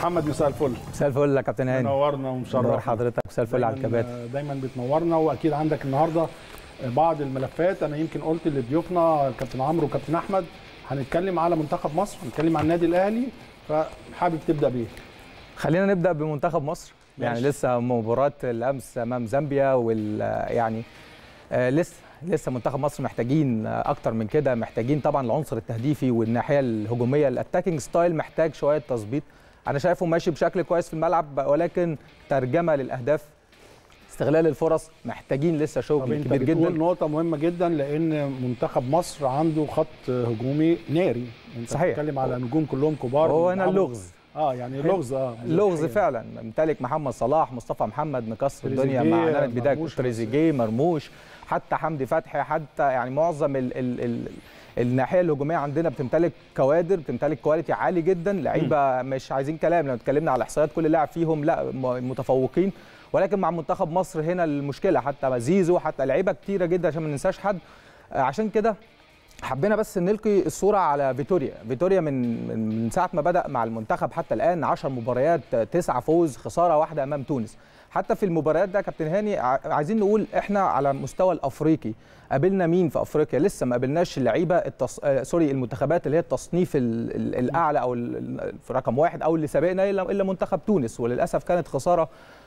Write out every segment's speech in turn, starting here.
محمد مساء الفل مساء الفل يا كابتن هاني منورنا نور ومشرفنا حضرتك مساء الفل على دايماً- الكباتن دايما بتنورنا واكيد عندك النهارده بعض الملفات انا يمكن قلت لضيوفنا كابتن عمرو وكابتن احمد هنتكلم على منتخب مصر هنتكلم عن النادي الاهلي فحابب تبدا بيه خلينا نبدا بمنتخب مصر يعني ماشي. لسه مباراه الامس امام زامبيا وال يعني آه، لسه لسه منتخب مصر محتاجين آه، اكتر من كده محتاجين طبعا العنصر التهديفي والناحيه الهجوميه الاتاكينج ستايل محتاج شويه تظبيط انا شايفه ماشي بشكل كويس في الملعب ولكن ترجمه للاهداف استغلال الفرص محتاجين لسه طب شغل انت كبير بتقول جدا نقطه مهمه جدا لان منتخب مصر عنده خط هجومي ناري انت صحيح. بتتكلم على نجوم كلهم كبار هو هنا بيلعبوا- اللغز اه يعني لغز اه لغز الحقيقة. فعلا ممتلك محمد صلاح مصطفى محمد مكسر الدنيا تريزيجيه، مع نادي بدايه مرموش. تريزيجيه مرموش حتى حمدي فتحي حتى يعني معظم ال ال ال الناحيه الهجوميه عندنا بتمتلك كوادر بتمتلك كواليتي عالي جدا لعيبه مش عايزين كلام لو اتكلمنا على احصائيات كل لاعب فيهم لا م- متفوقين ولكن مع منتخب مصر هنا المشكله حتى زيزو حتى لعيبه كتيره جدا عشان ما ننساش حد آه، عشان كده حبينا بس نلقي الصوره على فيتوريا فيتوريا من من من ساعه ما بدا مع المنتخب حتى الان 10 مباريات تسعة فوز خساره واحده امام تونس حتى في المباريات ده كابتن هاني ع- عايزين نقول احنا على المستوى الافريقي قابلنا مين في افريقيا لسه ما قابلناش اللعيبه التص... آه سوري المنتخبات اللي هي التصنيف ال... ال... الاعلى او ال... ال- في رقم واحد او اللي سابقنا الا الا منتخب تونس وللاسف كانت خساره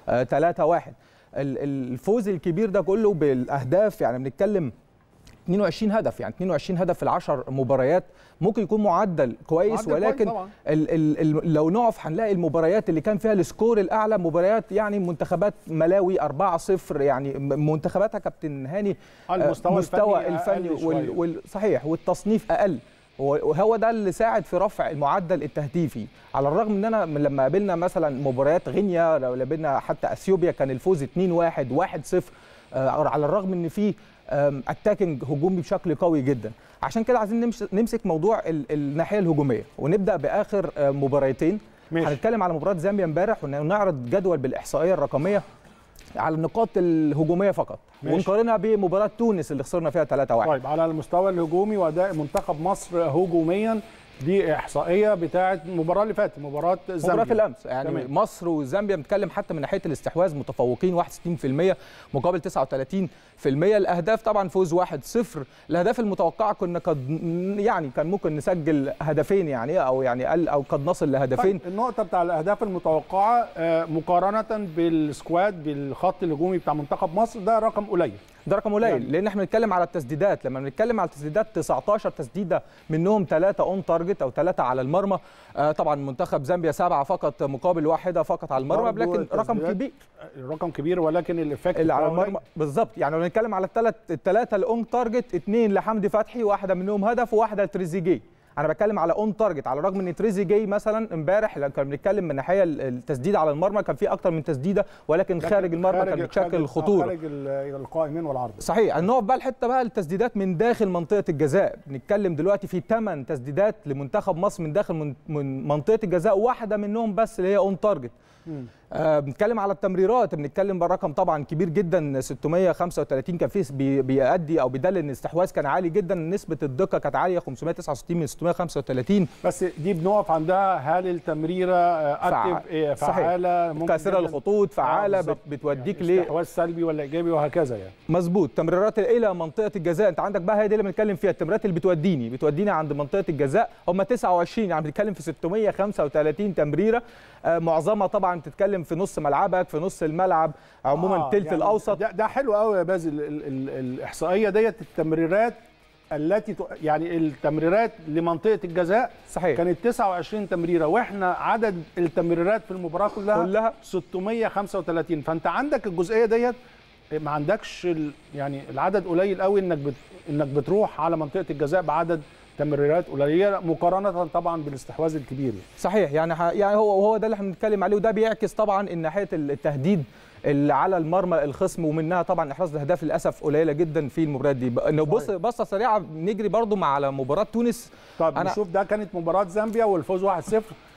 3 1 الفوز الكبير ده كله بالاهداف يعني بنتكلم 22 هدف يعني 22 هدف في العشر مباريات ممكن يكون معدل كويس معدل كويس ولكن طبعاً. ال ال ال لو نقف هنلاقي المباريات اللي كان فيها السكور الاعلى مباريات يعني منتخبات ملاوي 4-0 يعني م- منتخباتها كابتن هاني آه، المستوى مستوى الفني الفني أقل وال شوية. وال صحيح والتصنيف اقل وهو ده اللي ساعد في رفع المعدل التهديفي على الرغم ان انا من لما قابلنا مثلا مباريات غينيا لو قابلنا حتى اثيوبيا كان الفوز 2-1 1-0 آه، على الرغم ان في اتاكينج هجومي بشكل قوي جدا عشان كده عايزين نمس- نمسك موضوع ال- الناحيه الهجوميه ونبدا باخر آه، مباراتين ماشي. هنتكلم على مباراه زامبيا امبارح ونعرض جدول بالاحصائيه الرقميه على النقاط الهجوميه فقط ماشي. ونقارنها بمباراه تونس اللي خسرنا فيها 3-1 طيب على المستوى الهجومي واداء منتخب مصر هجوميا دي احصائيه بتاعه المباراه اللي فاتت مباراه زامبيا مباراة الامس يعني تمام. تمام. مصر وزامبيا بنتكلم حتى من ناحيه الاستحواذ متفوقين 61% مقابل 39% الاهداف طبعا فوز 1-0 الاهداف المتوقعه كنا قد يعني كان ممكن نسجل هدفين يعني او يعني قل او قد نصل لهدفين طيب النقطه بتاع الاهداف المتوقعه آه، مقارنه بالسكواد بالخط الهجومي بتاع منتخب مصر ده رقم قليل ده رقم قليل يعني- لان احنا بنتكلم على التسديدات لما بنتكلم على التسديدات 19 تسديده منهم ثلاثه اون تارجت او ثلاثه على المرمى آه طبعا منتخب زامبيا سبعه فقط مقابل واحده فقط على المرمى برضو لكن رقم التسديدات كبير رقم كبير ولكن الايفكت اللي على بتاعه قليل. المرمى بالظبط يعني لو بنتكلم على الثلاث الثلاثه الاون تارجت اثنين لحمدي فتحي واحده منهم هدف وواحده لتريزيجيه انا بتكلم على اون تارجت على الرغم ان تريزيجيه مثلا امبارح لما كنا بنتكلم من الناحيه التسديد على المرمى كان في اكتر من تسديده ولكن لكن خارج المرمى كان خارج- بتشكل خارج- خطوره خارج ال- القائمين والعرض صحيح نقف بقى الحته بقى التسديدات من داخل منطقه الجزاء بنتكلم دلوقتي في 8 تسديدات لمنتخب مصر من داخل من, من منطقه الجزاء واحده منهم بس اللي هي اون تارجت مم. آه بنتكلم على التمريرات بنتكلم برقم طبعا كبير جدا 635 كان فيه بي- بيأدي او بيدل ان الاستحواذ كان عالي جدا نسبه الدقه كانت عاليه 569 من 635 بس دي بنقف عندها هل التمريره آه، فع- اكتف إيه، صحيح. فعاله ممكن كاسره جداً؟ الخطوط آه، فعاله بالظبط. بت- بتوديك يعني ل استحواذ سلبي ولا ايجابي وهكذا يعني مظبوط تمريرات الى منطقه الجزاء انت عندك بقى هي دي اللي بنتكلم فيها التمريرات اللي بتوديني بتوديني عند منطقه الجزاء هم 29 يعني بنتكلم في 635 تمريره آه معظمها طبعا بتتكلم في نص ملعبك في نص الملعب عموما آه، الثلث يعني الاوسط ده, ده حلو قوي يا بازل ال- ال- الاحصائيه ديت التمريرات التي ت- يعني التمريرات لمنطقه الجزاء صحيح كانت 29 تمريره واحنا عدد التمريرات في المباراه كلها كلها 635 فانت عندك الجزئيه ديت ما عندكش ال- يعني العدد قليل قوي انك بت انك بتروح على منطقه الجزاء بعدد تمريرات قليله مقارنه طبعا بالاستحواذ الكبير صحيح يعني ح- يعني هو هو ده اللي احنا بنتكلم عليه وده بيعكس طبعا ان ناحيه التهديد اللي على المرمى الخصم ومنها طبعا احراز الاهداف للاسف قليله جدا في المباريات دي بقى- نبص بصه سريعه نجري برضو مع على مباراه تونس طب أنا- نشوف ده كانت مباراه زامبيا والفوز 1-0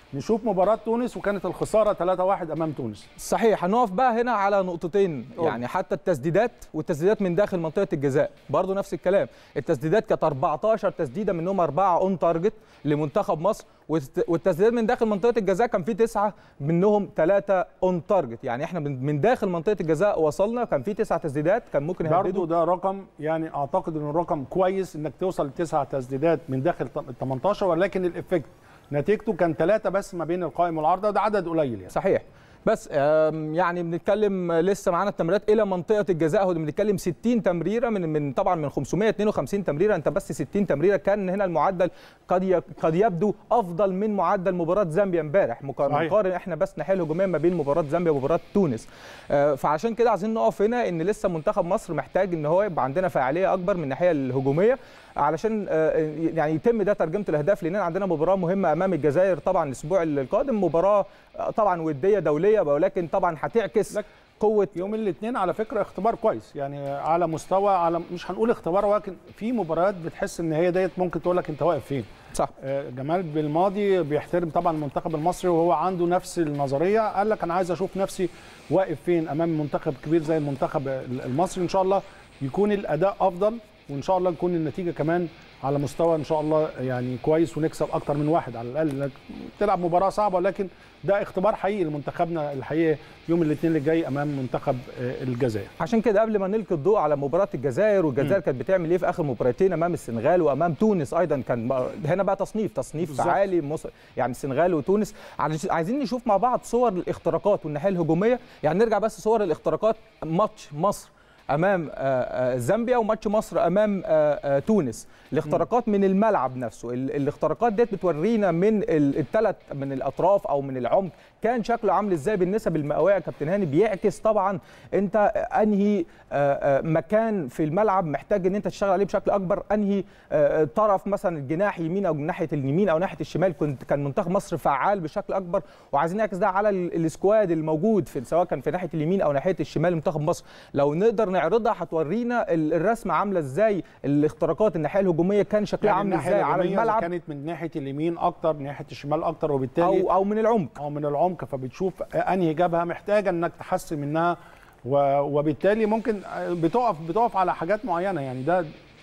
نشوف مباراه تونس وكانت الخساره 3-1 امام تونس صحيح هنقف بقى هنا على نقطتين قول. يعني حتى التسديدات والتسديدات من داخل منطقه الجزاء برضو نفس الكلام التسديدات كانت 14 تسديده منهم اربعه اون تارجت لمنتخب مصر والت- والتسديدات من داخل منطقه الجزاء كان في تسعه منهم ثلاثه اون تارجت يعني احنا من من داخل منطقه الجزاء وصلنا كان في تسع تسديدات كان ممكن برضه يهددوا ده رقم يعني اعتقد انه رقم كويس انك توصل لتسع تسديدات من داخل ال 18 ولكن الافكت نتيجته كان ثلاثه بس ما بين القائم والعارضه وده عدد قليل يعني صحيح بس آم، يعني بنتكلم لسه معانا التمريرات الى منطقه الجزاء هو بنتكلم 60 تمريره من من طبعا من 552 تمريره انت بس 60 تمريره كان هنا المعدل قد ي- قد يبدو افضل من معدل مباراه زامبيا امبارح مقا- صحيح. مقارن احنا بس ناحيه الهجوميه ما بين مباراه زامبيا ومباراه تونس آه، فعشان كده عايزين نقف هنا ان لسه منتخب مصر محتاج ان هو يبقى عندنا فاعليه اكبر من الناحيه الهجوميه علشان آه، يعني يتم ده ترجمه الاهداف لان عندنا مباراه مهمه امام الجزائر طبعا الاسبوع القادم مباراه آه، طبعا وديه دوليه ولكن طبعا هتعكس لك- قوه يوم الاثنين على فكره اختبار كويس يعني على مستوى على مش هنقول اختبار ولكن في مباريات بتحس ان هي ديت ممكن تقول لك انت واقف فين صح آه، جمال بالماضي بيحترم طبعا المنتخب المصري وهو عنده نفس النظريه قال لك انا عايز اشوف نفسي واقف فين امام منتخب كبير زي المنتخب المصري ان شاء الله يكون الاداء افضل وان شاء الله تكون النتيجه كمان على مستوى ان شاء الله يعني كويس ونكسب اكتر من واحد على الاقل لك- تلعب مباراه صعبه ولكن ده اختبار حقيقي لمنتخبنا الحقيقي يوم الاثنين اللي جاي امام منتخب آه، الجزائر عشان كده قبل ما نلقي الضوء على مباراه الجزائر والجزائر كانت بتعمل ايه في اخر مباراتين امام السنغال وامام تونس ايضا كان بقى- هنا بقى تصنيف تصنيف بالظبط. عالي مصر يعني السنغال وتونس عايز- عايزين نشوف مع بعض صور الاختراقات والناحيه الهجوميه يعني نرجع بس صور الاختراقات ماتش مصر امام آه، آه، زامبيا وماتش مصر امام آه، آه، تونس الاختراقات من الملعب نفسه ال- الاختراقات ديت بتورينا من الثلاث من الاطراف او من العمق كان شكله عامل ازاي بالنسب المئويه يا كابتن هاني بيعكس طبعا انت انهي آه، آه، مكان في الملعب محتاج ان انت تشتغل عليه بشكل اكبر انهي آه، طرف مثلا الجناح يمين او ناحيه اليمين او ناحيه الشمال كنت كان منتخب مصر فعال بشكل اكبر وعايزين نعكس ده على ال- السكواد الموجود في سواء كان في ناحيه اليمين او ناحيه الشمال منتخب مصر لو نقدر نعرضها هتورينا ال- الرسمه عامله ازاي الاختراقات الناحيه الهجوميه كان شكلها يعني عامل الناحيه ازاي على الهجوميه الملعب كانت من ناحيه اليمين اكتر من ناحيه الشمال اكتر وبالتالي او او من العمق او من العمق فبتشوف انهي جبهه محتاجه انك تحسن منها و- وبالتالي ممكن بتقف بتقف على حاجات معينه يعني ده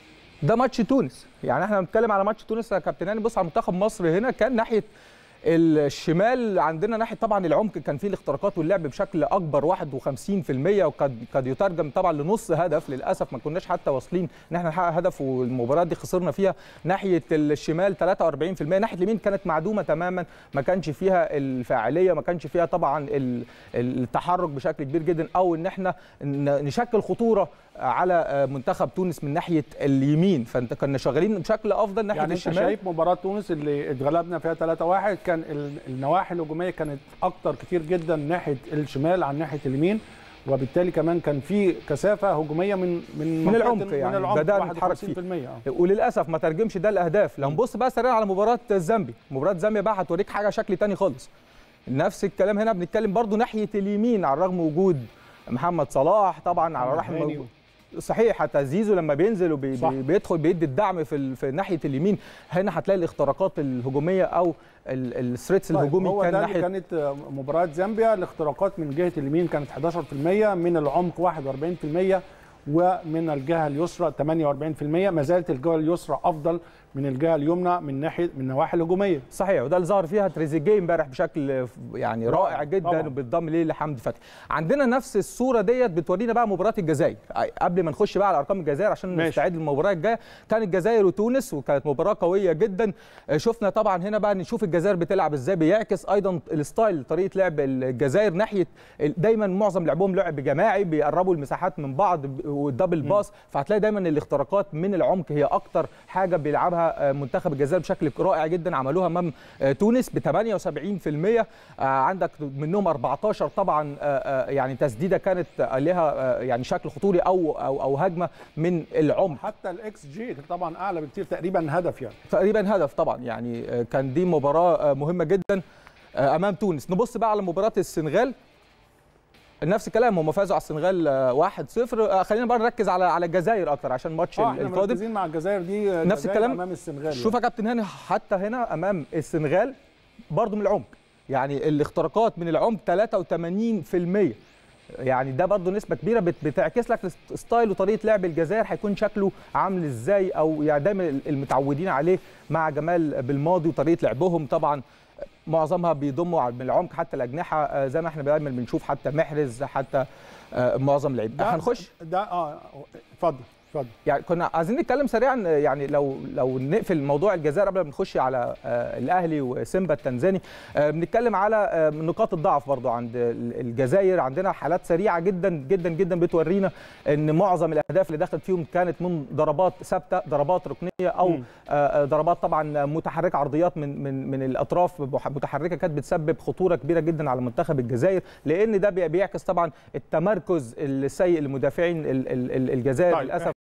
ده ماتش تونس يعني احنا بنتكلم على ماتش تونس يا كابتن هاني بص على منتخب مصر هنا كان ناحيه الشمال عندنا ناحيه طبعا العمق كان فيه الاختراقات واللعب بشكل اكبر 51% وقد قد يترجم طبعا لنص هدف للاسف ما كناش حتى واصلين ان احنا نحقق هدف والمباراه دي خسرنا فيها ناحيه الشمال 43% ناحيه اليمين كانت معدومه تماما ما كانش فيها الفاعليه ما كانش فيها طبعا ال- التحرك بشكل كبير جدا او ان احنا ن- نشكل خطوره على منتخب تونس من ناحيه اليمين فانت كنا شغالين بشكل افضل ناحيه يعني انت الشمال شايف مباراه تونس اللي اتغلبنا فيها 3-1 كان ال- النواحي الهجوميه كانت اكتر كتير جدا ناحيه الشمال عن ناحيه اليمين وبالتالي كمان كان في كثافه هجوميه من من من منطقة- العمق يعني من العمق بدأنا نتحرك فيه. 51% آه. وللاسف ما ترجمش ده الاهداف لو نبص بقى سريعا على مباراه زامبيا مباراه زامبيا بقى هتوريك حاجه شكل تاني خالص نفس الكلام هنا بنتكلم برضو ناحيه اليمين على الرغم وجود محمد صلاح طبعا على محمد رحم هاني. موجود صحيح حتى زيزو لما بينزل صح. وبيدخل بيدي الدعم في ال- في ناحيه اليمين هنا هتلاقي الاختراقات الهجوميه او الثريتس طيب، الهجومي هو كان ده اللي ناحيه كانت مباراه زامبيا الاختراقات من جهه اليمين كانت 11% من العمق 41% ومن الجهه اليسرى 48% ما زالت الجهه اليسرى افضل من الجهه اليمنى من ناحيه من النواحي الهجوميه صحيح وده اللي ظهر فيها تريزيجيه امبارح بشكل يعني رائع، رائع جدا طبعاً. وبالضم ليه لحمدي فتحي عندنا نفس الصوره ديت بتورينا بقى مباراه الجزائر قبل ما نخش بقى على ارقام الجزائر عشان ماشي. نستعد للمباراه الجايه كان الجزائر وتونس وكانت مباراه قويه جدا آه، شفنا طبعا هنا بقى نشوف الجزائر بتلعب ازاي بيعكس ايضا الستايل طريقه لعب الجزائر ناحيه ال- دايما معظم لعبهم لعب جماعي بيقربوا المساحات من بعض ب- والدبل باس فهتلاقي دايما الاختراقات من العمق هي اكتر حاجه بيلعبها آه، منتخب الجزائر بشكل رائع جدا عملوها امام آه، تونس ب 78% آه، عندك منهم 14 طبعا آه، آه، يعني تسديده كانت آه، لها آه، يعني شكل خطوري او او او هجمه من العمق حتى الاكس جي طبعا اعلى بكتير تقريبا هدف يعني تقريبا هدف طبعا يعني آه، كان دي مباراه آه، مهمه جدا آه، امام تونس نبص بقى على مباراه السنغال نفس الكلام هم فازوا على السنغال آه، 1-0 آه، خلينا بقى نركز على على الجزائر اكتر عشان الماتش اه احنا القادم مركزين مع الجزائر دي نفس الجزائر الكلام. امام السنغال شوف يا كابتن هاني حتى هنا امام السنغال برضو من العمق يعني الاختراقات من العمق 83% يعني ده برضو نسبة كبيرة بت- بتعكس لك ستايل وطريقة لعب الجزائر هيكون شكله عامل ازاي او يعني دايما المتعودين عليه مع جمال بالماضي وطريقة لعبهم طبعا معظمها بيضموا على- من العمق حتى الأجنحة آه، زي ما احنا دايما بنشوف حتى محرز حتى آه، معظم اللعيبه ده- هنخش ده اه اتفضل اتفضل يعني كنا عايزين نتكلم سريعا آه، يعني لو لو نقفل موضوع الجزائر قبل ما نخش على آه، الاهلي وسيمبا التنزاني آه، بنتكلم على آه، نقاط الضعف برضو عند ال- الجزائر عندنا حالات سريعه جدا جدا جدا بتورينا ان معظم الاهداف اللي دخلت فيهم كانت من ضربات ثابته ضربات ركنيه او مم. آه، آه، ضربات طبعا متحركه عرضيات من من من الاطراف مح- متحركه كانت بتسبب خطوره كبيره جدا على منتخب الجزائر لان ده بي- بيعكس طبعا التمركز السيء لمدافعين ال- ال- ال- الجزائر طيب، للاسف